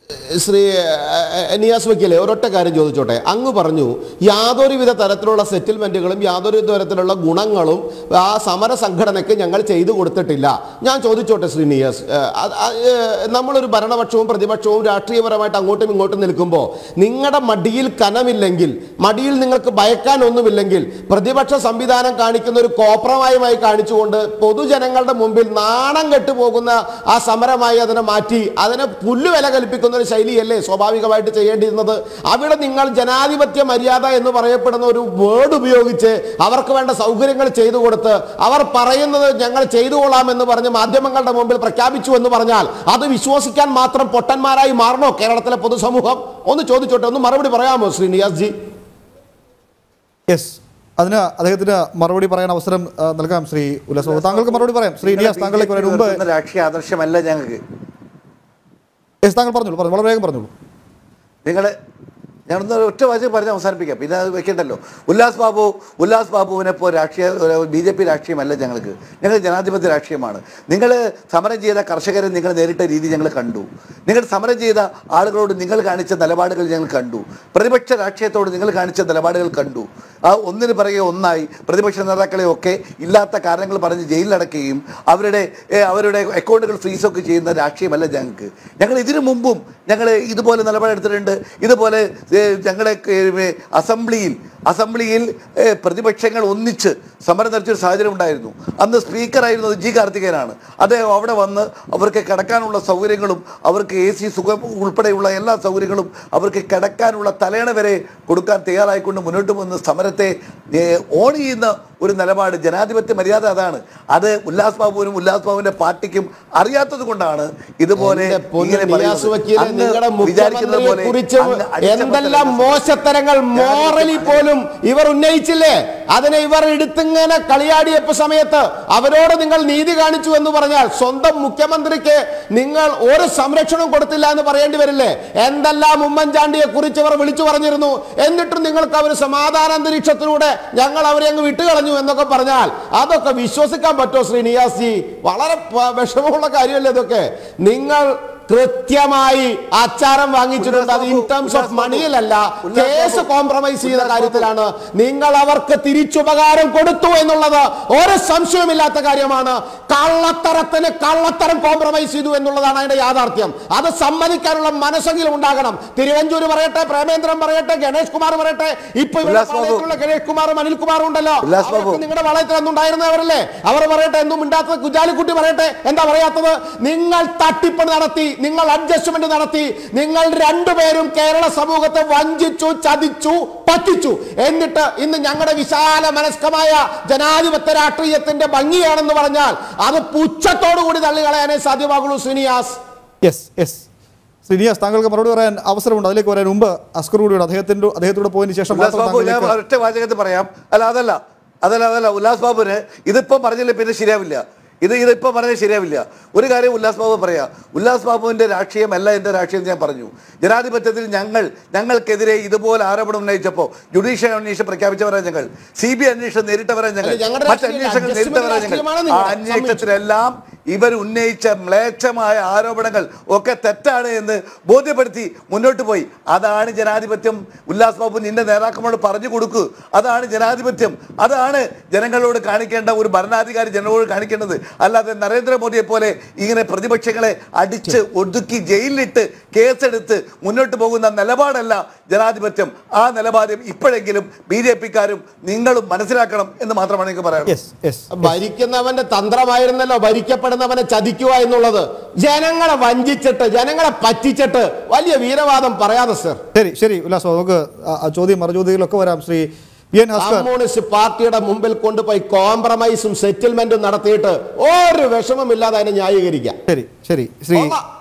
ശ്രീ ഏഹ്, നിയാസ് വക്കീലെ ഒരൊറ്റ കാര്യം ചോദിച്ചോട്ടെ അങ്ങ് പറഞ്ഞു യാതൊരുവിധ തരത്തിലുള്ള സെറ്റിൽമെന്റുകളും യാതൊരു തരത്തിലുള്ള ഗുണങ്ങളും ആ സമര സംഘടനയ്ക്ക് ഞങ്ങൾ ചെയ്തു കൊടുത്തിട്ടില്ല ഞാൻ ചോദിച്ചോട്ടെ ശ്രീ നിയാസ് ഏഹ്, അത് ആ, ഏഹ്, നമ്മളൊരു ഭരണപക്ഷവും പ്രതിപക്ഷവും രാഷ്ട്രീയപരമായിട്ട് അങ്ങോട്ടും ഇങ്ങോട്ടും നിൽക്കുമ്പോൾ നിങ്ങളുടെ മടിയിൽ കനമില്ലെങ്കിൽ മടിയിൽ നിങ്ങൾക്ക് ഭയക്കാൻ ഒന്നുമില്ലെങ്കിൽ പ്രതിപക്ഷ സംവിധാനം കാണിക്കുന്ന ഒരു കോപ്രമായുമായി കാണിച്ചുകൊണ്ട് പൊതുജനങ്ങളുടെ മുമ്പിൽ നാണം കെട്ടു പോകുന്ന ആ സമരമായി അതിനെ മാറ്റി അതിനെ പുല്ലുവില കൽപ്പിക്കുന്ന ഒരു ശൈലിയല്ലേ സ്വാഭാവികമായിട്ട് ചെയ്യേണ്ടിയിരുന്നത് അവിടെ നിങ്ങൾ ജനാധിപത്യ മര്യാദ എന്ന് പറയപ്പെടുന്ന ഒരു വേർഡ് ഉപയോഗിച്ച് അവർക്ക് വേണ്ട സൗകര്യങ്ങൾ ചെയ്തു കൊടുത്ത് അവർ പറയുന്നത് ഞങ്ങൾ ചെയ്തു കൊള്ളാം എന്ന് പറഞ്ഞ് മാധ്യമങ്ങളുടെ മുമ്പിൽ പ്രഖ്യാപിച്ചു എന്ന് പറഞ്ഞാൽ അത് വിശ്വസിക്കാൻ മാത്രം പൊട്ടന്മാരായി മാറണോ കേരളത്തിലെ പൊതുസമൂഹം ഒന്ന് ചോദിച്ചോട്ടെ ഒന്ന് മറുപടി പറയാമോ ശ്രീ നിയാസ് ജി യെസ് അതിന് അദ്ദേഹത്തിന് മറുപടി പറയാൻ അവസരം ആ, നൽകാം ശ്രീ ഉല്ലാസ് ബാബു താങ്കൾക്ക് മറുപടി പറയാം ശ്രീ നിയാസ് താങ്കളിലേക്ക് വരാൻ മുമ്പ് ഉയർത്തുന്ന രാഷ്ട്രീയ ആദർശമല്ല ഞങ്ങൾക്ക് യെസ് താങ്കൾ പറഞ്ഞോളൂ പറഞ്ഞു വളരെ വേഗം പറഞ്ഞോളൂ നിങ്ങൾ ഞാനൊന്ന് ഒറ്റ വാചകം പറഞ്ഞ് അവസാനിപ്പിക്കാം പിന്നെ അത് വെക്കണ്ടല്ലോ ഉല്ലാസ് ബാബു ഉല്ലാസ് ബാബുവിനെ ഇപ്പോൾ രാഷ്ട്രീയ ബി ജെ പി രാഷ്ട്രീയമല്ല ഞങ്ങൾക്ക് ഞങ്ങൾ ജനാധിപത്യ രാഷ്ട്രീയമാണ് നിങ്ങൾ സമരം ചെയ്ത കർഷകരെ നിങ്ങൾ നേരിട്ട രീതി ഞങ്ങൾ കണ്ടു നിങ്ങൾ സമരം ചെയ്ത ആളുകളോട് നിങ്ങൾ കാണിച്ച നിലപാടുകൾ ഞങ്ങൾ കണ്ടു പ്രതിപക്ഷ രാഷ്ട്രീയത്തോട് നിങ്ങൾ കാണിച്ച നിലപാടുകൾ കണ്ടു ആ ഒന്നിന് പിറകെ ഒന്നായി പ്രതിപക്ഷ നേതാക്കളെയൊക്കെ ഇല്ലാത്ത കാരണങ്ങൾ പറഞ്ഞ് ജയിലിലടക്കുകയും അവരുടെ ഏ, അവരുടെ അക്കൗണ്ടുകൾ ഫ്രീസൊക്കെ ചെയ്യുന്ന രാഷ്ട്രീയമല്ല ഞങ്ങൾക്ക് ഞങ്ങൾ ഇതിനു മുമ്പും ഞങ്ങൾ ഇതുപോലെ നിലപാടെടുത്തിട്ടുണ്ട് ഇതുപോലെ ഏ, ഞങ്ങളുടെ ഏ, അസംബ്ലിയിൽ അസംബ്ലിയിൽ ഏ, പ്രതിപക്ഷങ്ങൾ ഒന്നിച്ച് സമരം നടത്തിയൊരു സാഹചര്യം ഉണ്ടായിരുന്നു അന്ന് സ്പീക്കറായിരുന്നത് ജി കാർത്തികേയനാണ് അദ്ദേഹം അവിടെ വന്ന് അവർക്ക് കിടക്കാനുള്ള സൗകര്യങ്ങളും അവർക്ക് എ സി സുഖം ഉൾപ്പെടെയുള്ള എല്ലാ സൗകര്യങ്ങളും അവർക്ക് കിടക്കാനുള്ള തലേണ വരെ കൊടുക്കാൻ തയ്യാറായിക്കൊണ്ട് മുന്നോട്ട് വന്ന് സമരത്തെ ഏ, ഓൺ ചെയ്യുന്ന ഒരു നിലപാട് ജനാധിപത്യ മര്യാദ അതാണ് അത് ഉല്ലാസ് ബാബുവിനും ഉല്ലാസ് ബാബുവിന്റെ പാർട്ടിക്കും അറിയാത്തത് കൊണ്ടാണ് ഇതുപോലെ എന്റെ പൊന്ന് ഇങ്ങനെ നിയാസ് പറയുന്നത്. വക്കീലെ, അങ്ങ് നിങ്ങളുടെ വിചാരിക്കുന്നത് മുഖ്യമന്ത്രിയെ പോലെ കുറിച്ച് അങ്ങ് അടിച്ചമർത്തൽ എന്തെല്ലാം അല്ല. മോശത്തരങ്ങൾ മോറലി പോലും ഇവർ ഉന്നയിച്ചില്ലേ അതിനെ ഇവർ എടുത്തിങ്ങനെ കളിയാടിയപ്പോ സമയത്ത് അവരോട് നിങ്ങൾ നീതി കാണിച്ചു എന്ന് പറഞ്ഞാൽ സ്വന്തം മുഖ്യമന്ത്രിക്ക് നിങ്ങൾ ഒരു സംരക്ഷണവും കൊടുത്തില്ല എന്ന് പറയേണ്ടി വരില്ലേ എന്തെല്ലാം ഉമ്മൻചാണ്ടിയെ കുറിച്ച് അവർ വിളിച്ചു പറഞ്ഞിരുന്നു എന്നിട്ടും നിങ്ങൾക്ക് അവർ സമാധാന അന്തരീക്ഷത്തിലൂടെ ഞങ്ങൾ അവരെ അങ്ങ് വിട്ടുകളഞ്ഞു എന്നൊക്കെ പറഞ്ഞാൽ അതൊക്കെ വിശ്വസിക്കാൻ പറ്റുമോ ശ്രീ നിയാസ് ജി വളരെ പ- വിഷമമുള്ള കാര്യമല്ലേ ഇതൊക്കെ നിങ്ങൾ കൃത്യമായി ആച്ചാരം വാങ്ങിച്ചിട്ടുണ്ട് അത് ഇൻ ടേംസ് ഓഫ് മണിയിലല്ല കേസ് കോംപ്രമൈസ് ചെയ്ത കാര്യത്തിലാണ് നിങ്ങൾ അവർക്ക് തിരിച്ചുപകാരം കൊടുത്തു എന്നുള്ളത് ഒരു സംശയമില്ലാത്ത കാര്യമാണ് കള്ളത്തരത്തിന് കള്ളത്തരം കോംപ്രമൈസ് ചെയ്തു എന്നുള്ളതാണ് അതിന്റെ യാഥാർത്ഥ്യം അത് സമ്മതിക്കാനുള്ള മനസ്സെങ്കിലും ഉണ്ടാകണം തിരുവഞ്ചൂര് പറയട്ടെ പ്രേമേന്ദ്രൻ പറയട്ടെ ഗണേഷ് കുമാർ പറയട്ടെ ഇപ്പൊ ഇവിടെ ഉല്ലാസ് ബാബു. പാളയത്തിലുള്ള ഗണേഷ് കുമാറും അനിൽകുമാറും ഉണ്ടല്ലോ ഉല്ലാസ് ബാബു. അവരൊക്കെ നിങ്ങളുടെ വളയത്തിൽ അന്നുണ്ടായിരുന്നവരല്ലേ അവർ പറയട്ടെ എന്തും മിണ്ടാത്തത് കുജാലിക്കുട്ടി പറയട്ടെ എന്താ പറയാത്തത് നിങ്ങൾ തട്ടിപ്പ് നടത്തി നിങ്ങൾ അഡ്ജസ്റ്റ്മെന്റ് നടത്തി നിങ്ങൾ രണ്ടുപേരും കേരള സമൂഹത്തെ വഞ്ചിച്ചു ചതിച്ചു പറ്റിച്ചു എന്നിട്ട് ഇന്ന് ഞങ്ങളുടെ വിശാല മനസ്കമായ ജനാധിപത്യ രാഷ്ട്രീയത്തിന്റെ ഭംഗിയാണെന്ന് പറഞ്ഞാൽ അത് പുച്ഛത്തോടു കൂടി തള്ളികളയാനേ സാധ്യമാകുള്ളൂ സുനിയാസ് യെസ് യെസ് ശ്രീ നിയാസ് താങ്കൾക്ക് മറുപടി പറയാൻ അവസരമുണ്ട് അതിലേക്ക് വരാൻ മുമ്പ് അസ്കർ കൂടിയോട് അദ്ദേഹത്തിൻ്റെ അദ്ദേഹത്തോട് പോയതിനു ശേഷം ഉല്ലാസ് മാത്രം ബാബു ഞാൻ താങ്കളിലേക്ക് ഒറ്റ വാചകത്തിൽ പറയാം അല്ല അതല്ല അതല്ല അതല്ല ഉല്ലാസ് ബാബുവിന് ഇതിപ്പം പറഞ്ഞില്ലേ പിന്നെ ശരിയാവില്ല ഇത് ഇതിപ്പം പറഞ്ഞാൽ ശരിയാവില്ല ഒരു കാര്യം ഉല്ലാസ് ബാബു പറയാം ഉല്ലാസ് ബാബുവിൻ്റെ രാഷ്ട്രീയമല്ല എൻ്റെ രാഷ്ട്രീയം എന്ന് ഞാൻ പറഞ്ഞു ജനാധിപത്യത്തിൽ ഞങ്ങൾ ഞങ്ങൾക്കെതിരെ ഇതുപോലെ ആരോപണം ഉന്നയിച്ചപ്പോൾ ജുഡീഷ്യൽ അന്വേഷണം പ്രഖ്യാപിച്ചവരാണ് ഞങ്ങൾ സി ബി ഐ അന്വേഷണം നേരിട്ടവരാണ് ഞങ്ങൾ അല്ല, ഞങ്ങളുടെ മറ്റ് രാഷ്ട്രീയം അന്വേഷണങ്ങൾ adjustment നേരിട്ടവരാണ് ഞങ്ങൾ രാഷ്ട്രീയമാണ് ആ നിങ്ങൾ. അന്വേഷണത്തിലെല്ലാം ഇവർ ഉന്നയിച്ച മ്ലേച്ഛമായ ആരോപണങ്ങൾ ഒക്കെ തെറ്റാണ് എന്ന് ബോധ്യപ്പെടുത്തി മുന്നോട്ട് പോയി അതാണ് ജനാധിപത്യം ഉല്ലാസ് ബാബു നിന്റെ നേതാക്കളോട് പറഞ്ഞു കൊടുക്കൂ അതാണ് ജനാധിപത്യം അതാണ് ജനങ്ങളോട് കാണിക്കേണ്ട ഒരു ഭരണാധികാരി ജനങ്ങളോട് കാണിക്കേണ്ടത് അല്ലാതെ നരേന്ദ്രമോദിയെ പോലെ ഇങ്ങനെ പ്രതിപക്ഷങ്ങളെ അടിച്ച് ഒതുക്കി ജയിലിലിട്ട് കേസെടുത്ത് മുന്നോട്ട് പോകുന്ന നിലപാടല്ല ജനാധിപത്യം ആ നിലപാട് ഇപ്പോഴെങ്കിലും ബി ജെ പിക്കാരും നിങ്ങളും മനസ്സിലാക്കണം എന്ന് മാത്രമാണ് എനിക്ക് പറയാനുള്ളത് യെസ് യെസ് ഭരിക്കുന്നവന്റെ തന്ത്രമായിരുന്നല്ലോ ഭരിക്കപ്പെടുന്നവനെ ചതിക്കുക എന്നുള്ളത് ജനങ്ങളെ വഞ്ചിച്ചിട്ട് ജനങ്ങളെ പറ്റിച്ചിട്ട് വലിയ വീരവാദം പറയാതെ സർ ശരി ശരി ഉല്ലാസ് ബാബു, നമുക്ക് ആ- ആ ചോദ്യം മറുചോദ്യങ്ങളൊക്കെ വരാം Shri P N Haskar communist പാർട്ടിയുടെ മുമ്പിൽ കൊണ്ടുപോയി കോംപ്രമൈസും സെറ്റിൽമെന്റും നടത്തിയിട്ട് ഒരു വിഷമമില്ലാതെ അതിനെ ന്യായീകരിക്കാം ശരി ശരി ശ്രീ കൊള്ളാം.